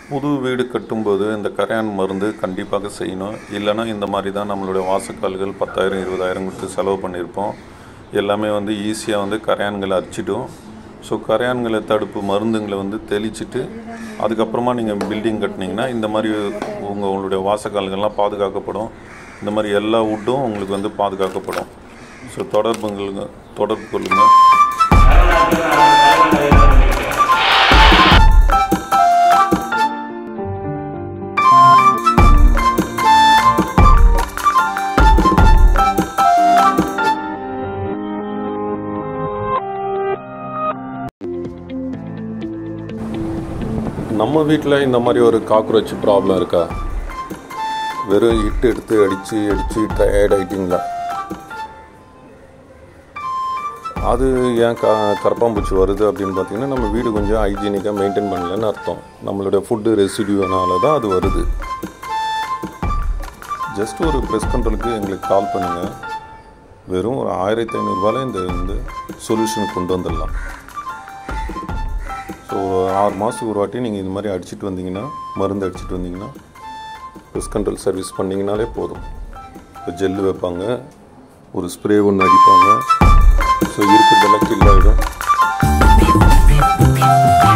புது வீடு கட்டும்போது இந்த கரையான் மருந்து கண்டிப்பாக செய்யணும் இல்லைன்னா இந்த மாதிரி தான் நம்மளுடைய வாசக்கால்கள் பத்தாயிரம் இருபதாயிரம் கொடுத்து செலவு பண்ணியிருப்போம் எல்லாமே வந்து ஈஸியாக வந்து கரையான்களை அரிச்சிடும் ஸோ கரையான்களை தடுப்பு மருந்துங்களை வந்து தெளிச்சிட்டு அதுக்கப்புறமா நீங்கள் பில்டிங் கட்டினீங்கன்னா இந்த மாதிரி உங்கள் உங்களுடைய வாசக்கால்கள்லாம் பாதுகாக்கப்படும் இந்த மாதிரி எல்லா வுட்டும் உங்களுக்கு வந்து பாதுகாக்கப்படும் ஸோ தொடர்புங்களுங்க தொடர்பு கொள்ளுங்கள் நம்ம வீட்டில் இந்த மாதிரி ஒரு காக்ரோச் ப்ராப்ளம் இருக்கா வெறும் இட்டு எடுத்து அடித்து அடித்து டயர்ட் ஆகிட்டிங்களா அது ஏன் க கரப்பாம்பூச்சி வருது அப்படின்னு பார்த்தீங்கன்னா நம்ம வீடு கொஞ்சம் ஹைஜீனிக்காக மெயின்டைன் பண்ணலன்னு அர்த்தம் நம்மளுடைய ஃபுட்டு ரெசிடியூனால தான் அது வருது ஜஸ்ட் ஒரு ப்ரெஸ் கண்ட்ரோலுக்கு எங்களுக்கு கால் பண்ணுங்கள் வெறும் ஒரு ஆயிரத்தி ஐநூறுரூவால இந்த இந்த சொல்யூஷன் கொண்டு வந்துடலாம் ஸோ ஒரு ஆறு மாதத்துக்கு ஒரு வாட்டி நீங்கள் இந்த மாதிரி அடிச்சிட்டு வந்தீங்கன்னா மருந்து அடிச்சிட்டு வந்தீங்கன்னா பெஸ்ட் கண்ட்ரோல் சர்வீஸ் பண்ணிங்கனாலே போதும் இப்போ ஜெல்லு வைப்பாங்க ஒரு ஸ்ப்ரே ஒன்று அடிப்பாங்க ஸோ இருக்கிறதெல்லாம் கில் ஆகிடும்